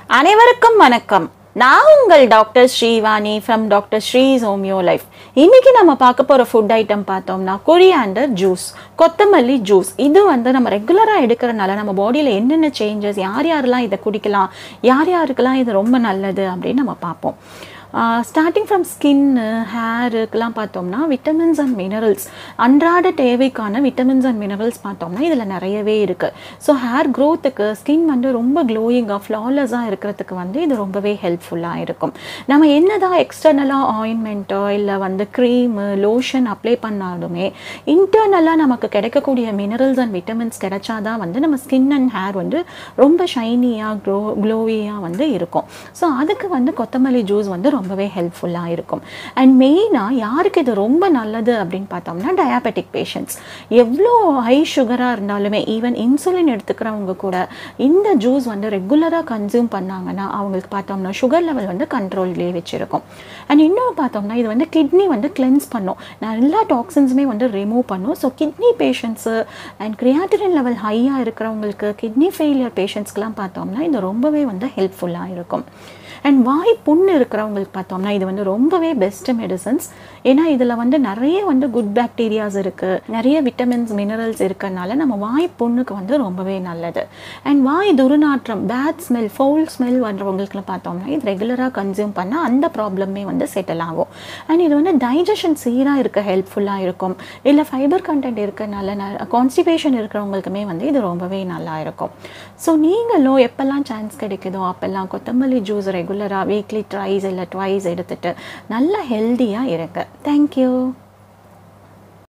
அனைவருக்கும் வணக்கம் நான் உங்கள் doctor Srivani from doctor Sri's homeo life இன்னைக்கு நம்ம பார்க்க போகிற ஃபுட் ஐட்டம் பார்த்தோம்னா கொரியாண்டர் ஜூஸ் கொத்தமல்லி ஜூஸ் இது வந்து நம்ம ரெகுலராக எடுக்கிறனால நம்ம பாடியில் என்னென்ன சேஞ்சஸ் யார் யாரெல்லாம் இதை குடிக்கலாம் யார் யாருக்கெல்லாம் இது ரொம்ப நல்லது அப்படின்னு நம்ம பார்ப்போம் ஸ்டார்டிங் ஃப்ரம் ஸ்கின்னு ஹேருக்கெலாம் பார்த்தோம்னா விட்டமின்ஸ் அண்ட் மினரல்ஸ் அன்றாட தேவைக்கான விட்டமின்ஸ் அண்ட் மினரல்ஸ் பார்த்தோம்னா இதில் நிறையவே இருக்குது ஸோ ஹேர் க்ரோத்துக்கு ஸ்கின் வந்து ரொம்ப க்ளோயிங்காக ஃப்ளாலஸாக இருக்கிறதுக்கு வந்து இது ரொம்பவே ஹெல்ப்ஃபுல்லாக இருக்கும் நம்ம என்ன தான் எக்ஸ்டர்னலாக ஆயின்மெண்ட்டோ இல்லை வந்து க்ரீமு லோஷன் அப்ளை பண்ணாலுமே இன்டர்னலாக நமக்கு கிடைக்கக்கூடிய மினரல்ஸ் அண்ட் விட்டமின்ஸ் கிடைச்சாதான் வந்து நம்ம ஸ்கின் அண்ட் ஹேர் வந்து ரொம்ப ஷைனியாக க்ளோ க்ளோவியாக வந்து இருக்கும் ஸோ அதுக்கு வந்து கொத்தமல்லி ஜூஸ் வந்து ரொம்பவே ஹெல்ப்ஃபுல்லாக இருக்கும் அண்ட் மெயினாக யாருக்கு இது ரொம்ப நல்லது அப்படின்னு பார்த்தோம்னா டயாபெட்டிக் பேஷண்ட்ஸ் எவ்வளோ ஹை சுகராக இருந்தாலுமே ஈவன் இன்சுலின் எடுத்துக்கிறவங்க கூட இந்த ஜூஸ் வந்து ரெகுலராக கன்சியூம் பண்ணாங்கன்னா அவங்களுக்கு பார்த்தோம்னா சுகர் லெவல் வந்து கண்ட்ரோல்லே வச்சுருக்கும் அண்ட் இன்னொன்று பார்த்தோம்னா இது வந்து கிட்னி வந்து கிளென்ஸ் பண்ணும் நான் எல்லா டாக்ஸின்ஸுமே வந்து ரிமூவ் பண்ணும் so kidney patients and creatine level ஹையாக இருக்கிறவங்களுக்கு கிட்னி ஃபெயிலியர் பேஷண்ட்ஸ்க்கெலாம் பார்த்தோம்னா இது ரொம்பவே வந்து ஹெல்ப்ஃபுல்லாக இருக்கும் அண்ட் வாய் புண்ணு இருக்கிறவங்களுக்கு பார்த்தோம்னா இது வந்து ரொம்பவே பெஸ்ட் மெடிசன்ஸ் ஏன்னா இதில் வந்து நிறைய வந்து குட் பாக்டீரியாஸ் இருக்குது நிறைய விட்டமின்ஸ் மினரல்ஸ் இருக்கிறனால நம்ம வாய் புண்ணுக்கு வந்து ரொம்பவே நல்லது அண்ட் வாய் துர்நாற்றம் பேட் ஸ்மெல் ஃபவுல் ஸ்மெல் வர்றவங்களுக்கு பார்த்தோம்னா இது ரெகுலராக கன்சியூம் பண்ணால் அந்த ப்ராப்ளமே வந்து செட்டில் ஆகும் அண்ட் இது வந்து டைஜஷன் சீராக இருக்க ஹெல்ப்ஃபுல்லாக இருக்கும் இல்லை ஃபைபர் கண்டென்ட் இருக்கிறனால கான்ஸ்டிபேஷன் இருக்கிறவங்களுக்குமே வந்து இது ரொம்பவே நல்லா இருக்கும் ஸோ நீங்களும் எப்போல்லாம் சான்ஸ் கிடைக்குதோ அப்போல்லாம் கொத்தமல்லி ஜூஸ் ரெகுலராக வீக்லி ட்ரைஸ் இல்லை ட்வைஸ் எடுத்துகிட்டு நல்லா ஹெல்த்தியாக இருங்க தேங்க்யூ